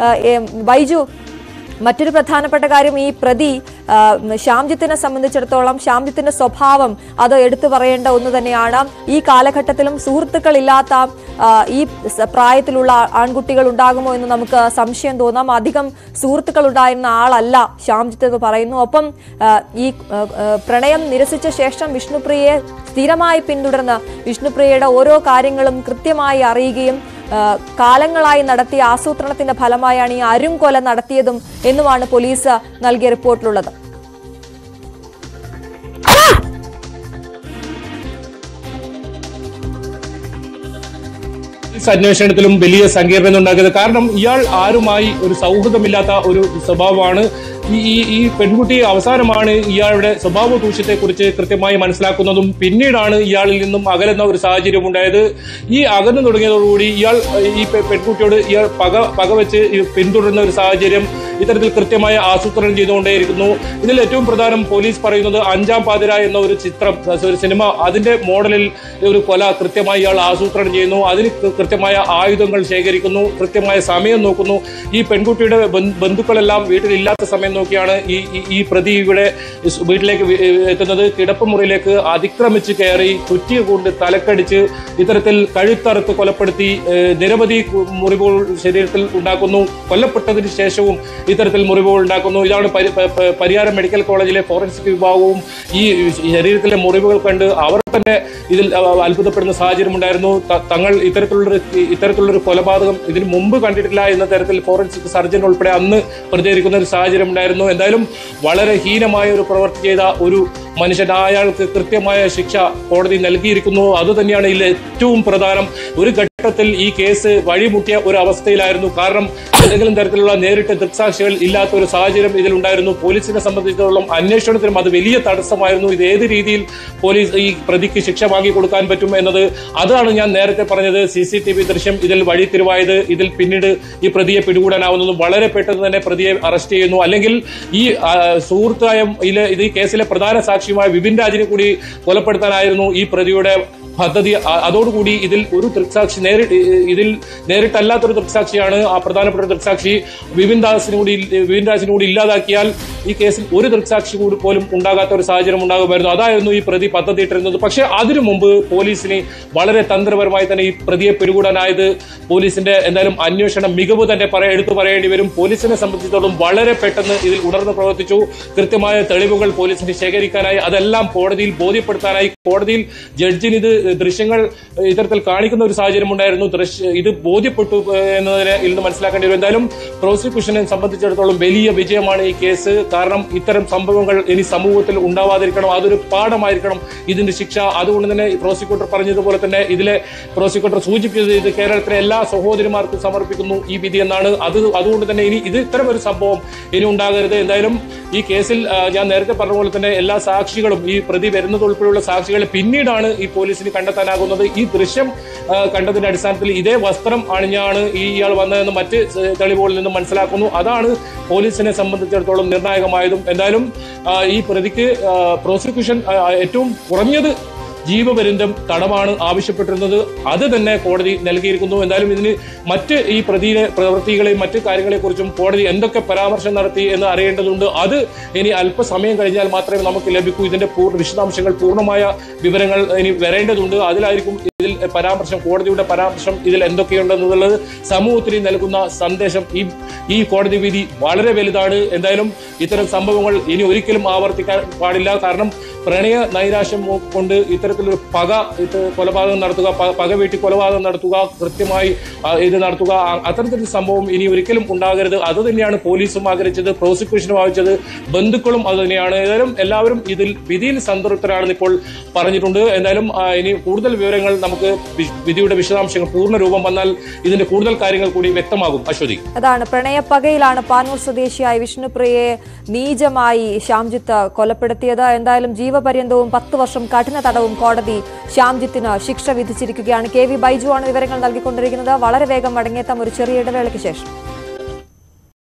ആ, ഏ, ബൈജു മറ്റൊരു പ്രധാനപ്പെട്ട കാര്യം ഈ പ്രതി ആ, ശ്യാംജിത്തിനെ സംബന്ധിച്ചിടത്തോളം ശ്യാംജിത്തിന്റെ സ്വഭാവം അത് എടുത്തു പറയേണ്ട ഒന്ന് തന്നെയാണ് ഈ കാലഘട്ടത്തിലും സുഹൃത്തുക്കളില്ലാത്ത ആ, ഈ സ- പ്രായത്തിലുള്ള ആൺകുട്ടികൾ ഉണ്ടാകുമോ എന്ന് നമുക്ക് സംശയം തോന്നാം അധികം സുഹൃത്തുക്കൾ ഉണ്ടായിരുന്ന ആളല്ല ശ്യാംജിത്ത് എന്ന് പറയുന്നു ഒപ്പം ആ, ഈ ആ, ആ, പ്രണയം നിരസിച്ച ശേഷം വിഷ്ണുപ്രിയയെ സ്ഥിരമായി പിന്തുടർന്ന് വിഷ്ണുപ്രിയയുടെ ഓരോ കാര്യങ്ങളും കൃത്യമായി അറിയുകയും ആ, കാലങ്ങളായി നടത്തിയ ആസൂത്രണത്തിന്റെ ഫലമായാണ് ഈ അരും കൊല നടത്തിയതും എന്നുമാണ് പോലീസ് നൽകിയ റിപ്പോർട്ടിലുള്ളത് പോലീസ് അന്വേഷണത്തിലും വലിയ സങ്കീർണത ഉണ്ടാക്കിയത് കാരണം ഇയാൾ ആരുമായി ഒരു സൗഹൃദമില്ലാത്ത ഒരു സ്വഭാവമാണ് ഈ ഈ ഈ പെൺകുട്ടി അവസാനമാണ് ഇയാളുടെ സ്വഭാവ ദൂഷ്യത്തെ കുറിച്ച് കൃത്യമായി മനസ്സിലാക്കുന്നതും പിന്നീടാണ് ഇയാളിൽ നിന്നും അകലുന്ന ഒരു സാഹചര്യം ഉണ്ടായത് ഈ അകന്നു തുടങ്ങിയതോടുകൂടി ഇയാൾ ഈ പെ- പെൺകുട്ടിയോട് ഇയാൾ പക പകവെച്ച് ഈ പിന്തുടരുന്ന ഒരു സാഹചര്യം ഇത്തരത്തിൽ കൃത്യമായ ആസൂത്രണം ചെയ്തുകൊണ്ടേയിരിക്കുന്നു ഇതിൽ ഏറ്റവും പ്രധാനം പോലീസ് പറയുന്നത് അഞ്ചാം പാതിര എന്ന ഒരു ചിത്രം ഒരു സിനിമ അതിന്റെ മോഡലിൽ ഒരു കൊല കൃത്യമായി ഇയാൾ ആസൂത്രണം ചെയ്യുന്നു അതിന് കൃ- കൃത്യമായ ആയുധങ്ങൾ ശേഖരിക്കുന്നു കൃത്യമായ സമയം നോക്കുന്നു ഈ പെൺകുട്ടിയുടെ ബന്ധു- ബന്ധുക്കളെല്ലാം വീട്ടിലില്ലാത്ത സമയം നോക്കിയാണ് ഈ ഈ- ഈ പ്രതി ഇവിടെ സ് വീട്ടിലേക്ക് വി- എത്തുന്നത് കിടപ്പുമുറിയിലേക്ക് അതിക്രമിച്ച് കയറി ചുറ്റിയ കൊണ്ട് തലക്കടിച്ച് ഇത്തരത്തിൽ കഴുത്തറുത്ത് കൊലപ്പെടുത്തി ഏഹ്, നിരവധി കു- മുറിവുകൾ ശരീരത്തിൽ ഉണ്ടാക്കുന്നു കൊല്ലപ്പെട്ടതിന് ശേഷവും ഇത്തരത്തിൽ മുറിവുകൾ ഉണ്ടാക്കുന്നു ഇതാണ് പരി- പ- പ- പരിയാരം മെഡിക്കൽ കോളേജിലെ ഫോറൻസിക് വിഭാഗവും ഈ ശരീരത്തിലെ മുറിവുകൾ കണ്ട് അവർ തന്നെ ഇതിൽ അഹ്, അത്ഭുതപ്പെടുന്ന സാഹചര്യം ഉണ്ടായിരുന്നു ത- തങ്ങൾ ഇത്തരത്തിലുള്ളൊരു ഇത്തരത്തിലുള്ളൊരു കൊലപാതകം ഇതിന് മുമ്പ് കണ്ടിട്ടില്ല എന്ന തരത്തിൽ ഫോറൻസിക് സർജൻ ഉൾപ്പെടെ അന്ന് പ്രതികരിക്കുന്ന ഒരു സാഹചര്യം ഉണ്ടായിരുന്നു എന്തായാലും വളരെ ഹീനമായ ഒരു പ്രവൃത്തി ചെയ്ത ഒരു മനുഷ്യൻ അയാൾക്ക് കൃത്യമായ ശിക്ഷ കോടതി നൽകിയിരിക്കുന്നു അതുതന്നെയാണ് ഇതിൽ ഏറ്റവും പ്രധാനം ഒരു ഘട്ടത്തിൽ ഈ കേസ് വഴിമുട്ടിയ ഒരു അവസ്ഥയിലായിരുന്നു കാരണം ഏതെങ്കിലും തരത്തിലുള്ള നേരിട്ട് ദൃക്സാക്ഷികൾ ഇല്ലാത്ത ഒരു സാഹചര്യം ഇതിലുണ്ടായിരുന്നു പോലീസിനെ സംബന്ധിച്ചിടത്തോളം അന്വേഷണത്തിനും അത് വലിയ തടസ്സമായിരുന്നു ഇത് ഏത് രീതിയിൽ പോലീസ് ഈ പ്രതിക്ക് ശിക്ഷ വാങ്ങി കൊടുക്കാൻ പറ്റും എന്നത് അതാണ് ഞാൻ നേരത്തെ പറഞ്ഞത് സി സി ടി വി ദൃശ്യം ഇതിൽ വഴി തിരുവായത് ഇതിൽ പിന്നീട് ഈ പ്രതിയെ പിടികൂടാനാവുന്നതും വളരെ പെട്ടെന്ന് തന്നെ പ്രതിയെ അറസ്റ്റ് ചെയ്യുന്നു അല്ലെങ്കിൽ ഈ ആ, സുഹൃത്തായ ഇതിലെ ഇത് ഈ കേസിലെ പ്രധാന സാക്ഷിയുമായ വിപിൻ രാജിനെ കൂടി കൊലപ്പെടുത്താനായിരുന്നു ഈ പ്രതിയുടെ പദ്ധതി അ- അതോടുകൂടി ഇതിൽ ഒരു ദൃക്സാക്ഷി നേരിട്ട് ഇതിൽ നേരിട്ടല്ലാത്തൊരു ദൃക്സാക്ഷിയാണ് ആ പ്രധാനപ്പെട്ട ദൃക്സാക്ഷി വിപിൻ ദാസിനെ കൂടി വിപിൻ രാജിനെ കൂടി ഇല്ലാതാക്കിയാൽ ഈ കേസിൽ ഒരു ദൃക്സാക്ഷി കൂടി പോലും ഉണ്ടാകാത്ത ഒരു സാഹചര്യം ഉണ്ടാകുമായിരുന്നു അതായിരുന്നു ഈ പ്രതി പദ്ധതി ഇട്ടിരുന്നത് പക്ഷേ അതിനു മുമ്പ് പോലീസിന് വളരെ തന്ത്രപരമായി തന്നെ ഈ പ്രതിയെ പിടികൂടാനായത് പോലീസിന്റെ എന്തായാലും അന്വേഷണ മികവ് തന്നെ പറയാ എടുത്തു പറയേണ്ടി വരും പോലീസിനെ സംബന്ധിച്ചിടത്തോളം വളരെ പെട്ടെന്ന് ഇതിൽ ഉണർന്ന് പ്രവർത്തിച്ചു കൃത്യമായ തെളിവുകൾ പോലീസിന് ശേഖരിക്കാനായി അതെല്ലാം കോടതിയിൽ ബോധ്യപ്പെടുത്താനായി കോടതിയിൽ ജഡ്ജിന് ഇത് ദൃശ്യങ്ങൾ ഇത്തരത്തിൽ കാണിക്കുന്ന ഒരു സാഹചര്യം ഉണ്ടായിരുന്നു ദൃശ്യ ഇത് ബോധ്യപ്പെട്ടു എന്നതിനെ ഇതിൽ നിന്ന് മനസ്സിലാക്കേണ്ടി വരും എന്തായാലും പ്രോസിക്യൂഷനെ സംബന്ധിച്ചിടത്തോളം വലിയ വിജയമാണ് ഈ കേസ് കാരണം ഇത്തരം സംഭവങ്ങൾ ഇനി സമൂഹത്തിൽ ഉണ്ടാവാതിരിക്കണം അതൊരു പാഠമായിരിക്കണം ഇതിന്റെ ശിക്ഷ അതുകൊണ്ട് തന്നെ പ്രോസിക്യൂട്ടർ പറഞ്ഞതുപോലെ തന്നെ ഇതിലെ പ്രോസിക്യൂട്ടർ സൂചിപ്പിച്ചത് ഇത് കേരളത്തിലെ എല്ലാ സഹോദരിമാർക്കും സമർപ്പിക്കുന്നു ഈ വിധി എന്നാണ് അത് അതുകൊണ്ട് തന്നെ ഇനി ഇത് ഇത്തരം ഒരു സംഭവം ഇനി ഉണ്ടാകരുത് എന്തായാലും ഈ കേസിൽ ആ, ഞാൻ നേരത്തെ പറഞ്ഞ പോലെ തന്നെ എല്ലാ സാക്ഷികളും ഈ പ്രതി വരുന്നത് ഉൾപ്പെടെയുള്ള സാക്ഷികളെ പിന്നീടാണ് ഈ പോലീസിന് കണ്ടെത്താനാകുന്നത് ഈ ദൃശ്യം ആ, കണ്ടതിന്റെ അടിസ്ഥാനത്തിൽ ഇതേ വസ്ത്രം അണിഞ്ഞാണ് ഈ ഇയാൾ വന്നതെന്ന് മറ്റ് ഏഹ്, തെളിവുകളിൽ നിന്നും മനസ്സിലാക്കുന്നു അതാണ് പോലീസിനെ സംബന്ധിച്ചിടത്തോളം നിർണായകമായതും എന്തായാലും ആ, ഈ പ്രതിക്ക് ആ, പ്രോസിക്യൂഷൻ ആ, ഏറ്റവും കുറഞ്ഞത് ജീവപര്യന്തം തടവാണ് ആവശ്യപ്പെട്ടിരുന്നത് അത് തന്നെ കോടതി നൽകിയിരിക്കുന്നു എന്തായാലും ഇതിന് മറ്റ് ഈ പ്രതിയുടെ പ്രവൃത്തികളെയും മറ്റ് കാര്യങ്ങളെക്കുറിച്ചും കോടതി എന്തൊക്കെ പരാമർശം നടത്തി എന്ന് അറിയേണ്ടതുണ്ട് അത് ഇനി അല്പസമയം കഴിഞ്ഞാൽ മാത്രമേ നമുക്ക് ലഭിക്കൂ ഇതിന്റെ പൂർണ്ണ വിശദാംശങ്ങൾ പൂർണ്ണമായ വിവരങ്ങൾ ഇനി വരേണ്ടതുണ്ട് അതിലായിരിക്കും ഇതിൽ പരാമർശം കോടതിയുടെ പരാമർശം ഇതിൽ എന്തൊക്കെയുണ്ടെന്നുള്ളത് സമൂഹത്തിന് നൽകുന്ന സന്ദേശം ഈ ഈ കോടതി വിധി വളരെ വലുതാണ് എന്തായാലും ഇത്തരം സംഭവങ്ങൾ ഇനി ഒരിക്കലും ആവർത്തിക്കാൻ പാടില്ല കാരണം പ്രണയ നൈരാശ്യം കൊണ്ട് ഇത്തരത്തിലൊരു പക ഇത് കൊലപാതകം നടത്തുക പ- പക വീട്ടി കൊലപാതകം നടത്തുക കൃത്യമായി ആ, ഇത് നടത്തുക ആ, അത്തരത്തിലൊരു സംഭവം ഇനി ഒരിക്കലും ഉണ്ടാകരുത് അത് തന്നെയാണ് പോലീസും ആഗ്രഹിച്ചത് പ്രോസിക്യൂഷനും ആവശ്യച്ചത് ബന്ധുക്കളും അത് തന്നെയാണ് ഏതായാലും എല്ലാവരും ഇതിൽ വിധിയിൽ സംതൃപ്തരാണെന്ന് ഇപ്പോൾ പറഞ്ഞിട്ടുണ്ട് എന്തായാലും ആ, ഇനി കൂടുതൽ വിവരങ്ങൾ നമുക്ക് വി- വിധിയുടെ വിശദാംശങ്ങൾ പൂർണ്ണ രൂപം വന്നാൽ ഇതിന്റെ കൂടുതൽ കാര്യങ്ങൾ കൂടി വ്യക്തമാകും അശ്വതി അതാണ് പ്രണയപ്പകയിലാണ് പാനൂർ സ്വദേശിയായ വിഷ്ണുപ്രിയയെ നീചമായി ശ്യാംജിത്ത് കൊലപ്പെടുത്തിയത് എന്തായാലും ജീവപര്യന്തവും പത്ത് വർഷം കഠിന തടവും കോടതി ശ്യാംജിത്തിന് ശിക്ഷ വിധിച്ചിരിക്കുകയാണ് കെ വി ബൈജു ആണ് വിവരങ്ങൾ നൽകിക്കൊണ്ടിരിക്കുന്നത് വളരെ വേഗം മടങ്ങിയെത്താം ഒരു ചെറിയ ഇടവേളയ്ക്ക് ശേഷം